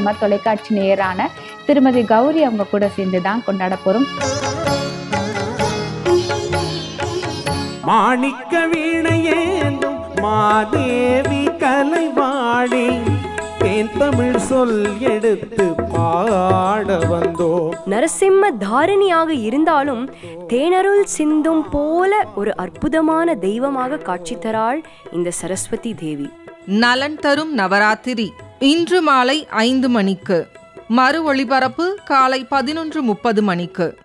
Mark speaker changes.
Speaker 1: நம்ம தொலைக்காட்சி நேயரான திருமதி கௌரி அவங்க கூட சேர்ந்து தான் கொண்டாட போகிறோம்
Speaker 2: மாணிக்க வீணையேந்தும் மாதேவி கலைவாணி தேன் தமிழ் சொல் எடுத்து பாட வந்தோம்
Speaker 3: நரசிம்ம தாரிணியாக இருந்தாலும் தேனருள் சிந்தும் போல ஒரு அற்புதமான தெய்வமாக காட்சி தராள் இந்த சரஸ்வதி தேவி
Speaker 4: நலன் தரும் நவராத்திரி இன்று மாலை ஐந்து மணிக்கு மறு ஒளிபரப்பு காலை பதினொன்று முப்பது மணிக்கு